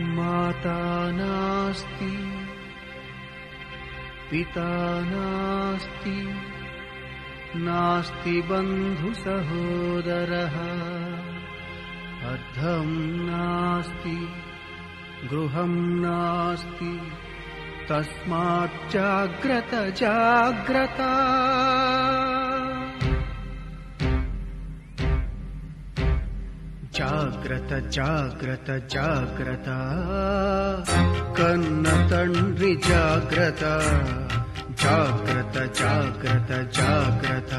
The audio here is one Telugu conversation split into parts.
माता नास्ति पिता नास्ति नास्ति बन्धुसहोदरः अर्धं नास्ति गृहं नास्ति तस्माच्जाग्रत जाग्रता జాగ్రత్త జాగ్రత్త జాగ్రత్త కన్న తండ్రి జాగ్రత్త జాగ్రత్త జాగ్రత్త జాగ్రత్త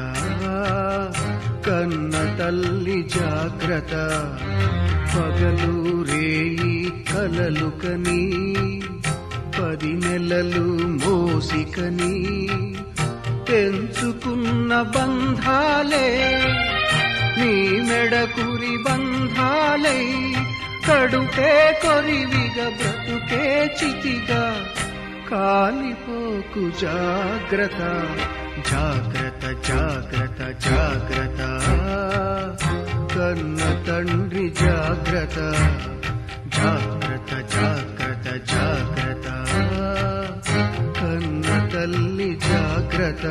కన్న తల్లి జాగ్రత్త పగలు రేయి కలలు కని పది నెలలు మోసికని పెంచుకున్న బంధాలే నీ మెడకురి బంధాలై కడుకే కొరివిగా బ్రతుకే చితిగా కాలిపోకు జాగ్రత్త జాగ్రత్త జాగ్రత్త జాగ్రత్త కన్న తండ్రి జాగ్రత్త జాగ్రత్త జాగ్రత్త జాగ్రత్త కన్న తల్లి జాగ్రత్త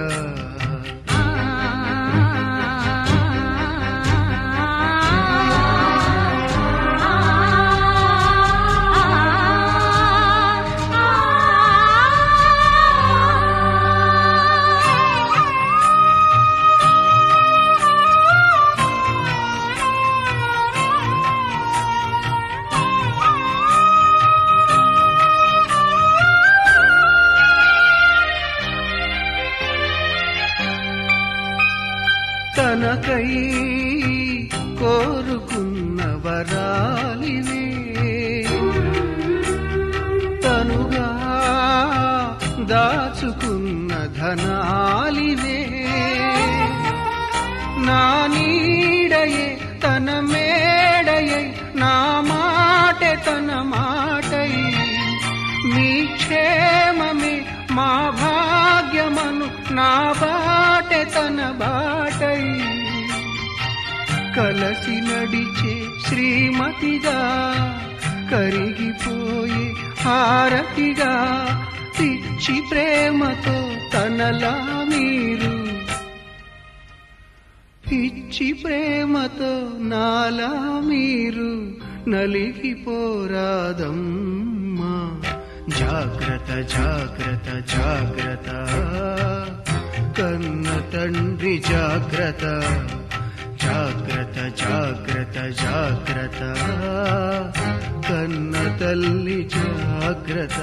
తనకై కోరుకున్న వరాలివే తనుగా దాచుకున్న ధనాలివే నా నీడయే తన మేడయై నా మాటే తన మాటై మీ క్షేమమే మా భాగ్యమను నా బాటె తన బాటై కలసి నడిచే శ్రీమతిగా కరిగిపోయే హారతిగా పిచ్చి ప్రేమతో తనలా మీరు పిచ్చి ప్రేమతో నాలా మీరు నలిగిపోరాదమ్మా జాగ్రత్త జాగ్రత్త జాగ్రత్త కన్న తండ్రి జాగ్రత్త జాగ్రత్త జాగ్రత్త జాగ్రత్త కన్న తల్లి జాగ్రత్త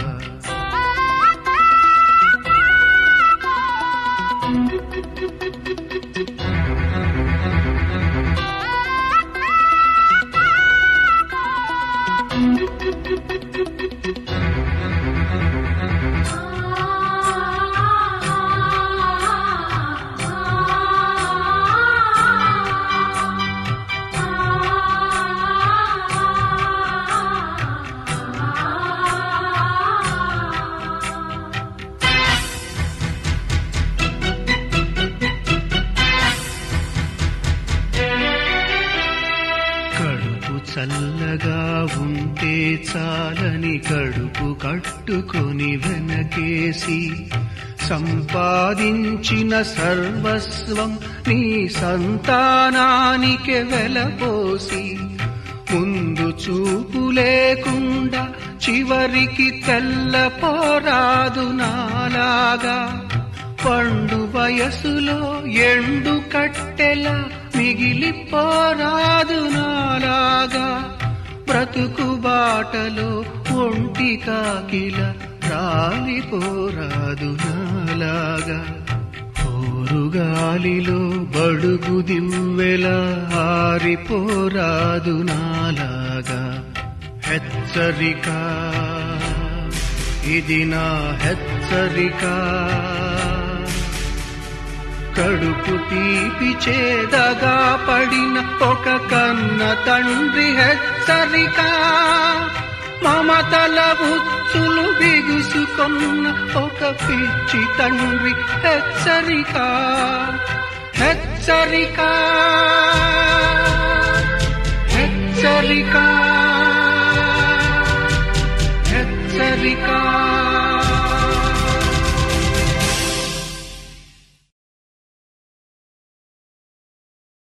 కడుపు చల్లగా ఉంటే చాలని కడుపు కట్టుకొని వెనకేసి సంపాదించిన సర్వస్వం నీ సంతానానికి వెలపోసి ముందు చూపు లేకుండా చివరికి తెల్లపోరాదు నాలాగా పండు వయసులో ఎండు కట్టెలా మిగిలిపోరాదు నాలాగా బ్రతుకు బాటలో ఒంటి కాకిల రాలిపోరాదు నాలాగా పోరుగాలిలో బడుగు దివ్వెలా ఆరిపోరాదు నాలాగా హెచ్చరిక ఇది నా హెచ్చరిక కడుపు తీపి చేదగా పడిన ఒక కన్న తండ్రి హెచ్చరిక మమతల ఉచ్చులు బిగుసుకొన్న ఒక పిచ్చి తండ్రి హెచ్చరిక హెచ్చరిక హెచ్చరిక